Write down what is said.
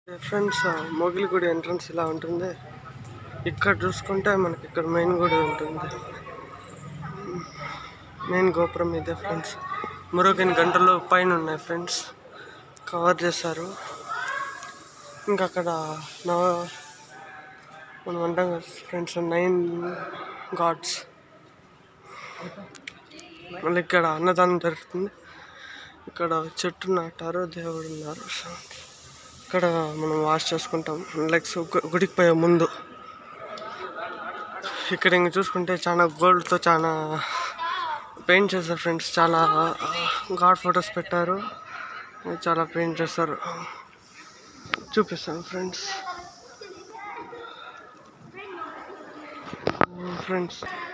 friends మొగిలి గుడి entrance ఇలా ఉంటుంది ఇక్కడ చూసుకుంటే మనకి ఇక్కడ మెయిన్ గుడి ఉంటుంది మెయిన్ గోపురం ఇదే ఫ్రెండ్స్ మురుగన్ గంటలు పైన ఉన్నాయి ఫ్రెండ్స్ కవర్ చేశారు ఇంకా అక్కడ నవ మనం అంటాం కదా ఫ్రెండ్స్ నైన్ గాడ్స్ మళ్ళీ ఇక్కడ అన్నదానం జరుగుతుంది ఇక్కడ చెట్టు నాటారు దేవుడు ఉన్నారు ఇక్కడ మనం వాష్ చేసుకుంటాం లెగ్స్ గుడికి పోయే ముందు ఇక్కడ ఇంక చూసుకుంటే చాలా గోల్డ్తో చాలా పెయింట్ చేశారు ఫ్రెండ్స్ చాలా గాడ్ ఫొటోస్ పెట్టారు చాలా పెయింట్ చేస్తారు చూపిస్తాను ఫ్రెండ్స్ ఫ్రెండ్స్